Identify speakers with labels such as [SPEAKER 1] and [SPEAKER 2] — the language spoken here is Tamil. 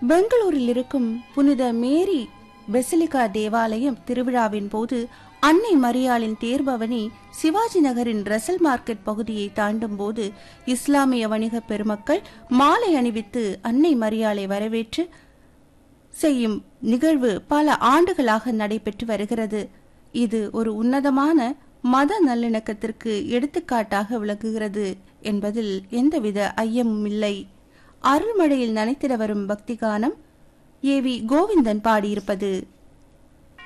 [SPEAKER 1] பெங்களூரில் இருக்கும் புனித மேரி பெசிலிகா தேவாலயம் திருவிழாவின் போது அன்னை மரியாளின் தேர்பவனி சிவாஜி நகரின் ரசல் மார்க்கெட் பகுதியை தாண்டும் போது இஸ்லாமிய வணிக பெருமக்கள் மாலை அணிவித்து அன்னை மரியாளை வரவேற்று செய்யும் நிகழ்வு பல ஆண்டுகளாக நடைபெற்று வருகிறது இது ஒரு உன்னதமான மத நல்லிணக்கத்திற்கு எடுத்துக்காட்டாக விளங்குகிறது என்பதில் எந்தவித ஐயமும் இல்லை அருள்மழையில் நனைத்திட வரும் பக்தி கானம் ஏ வி கோவிந்தன் பாடியிருப்பது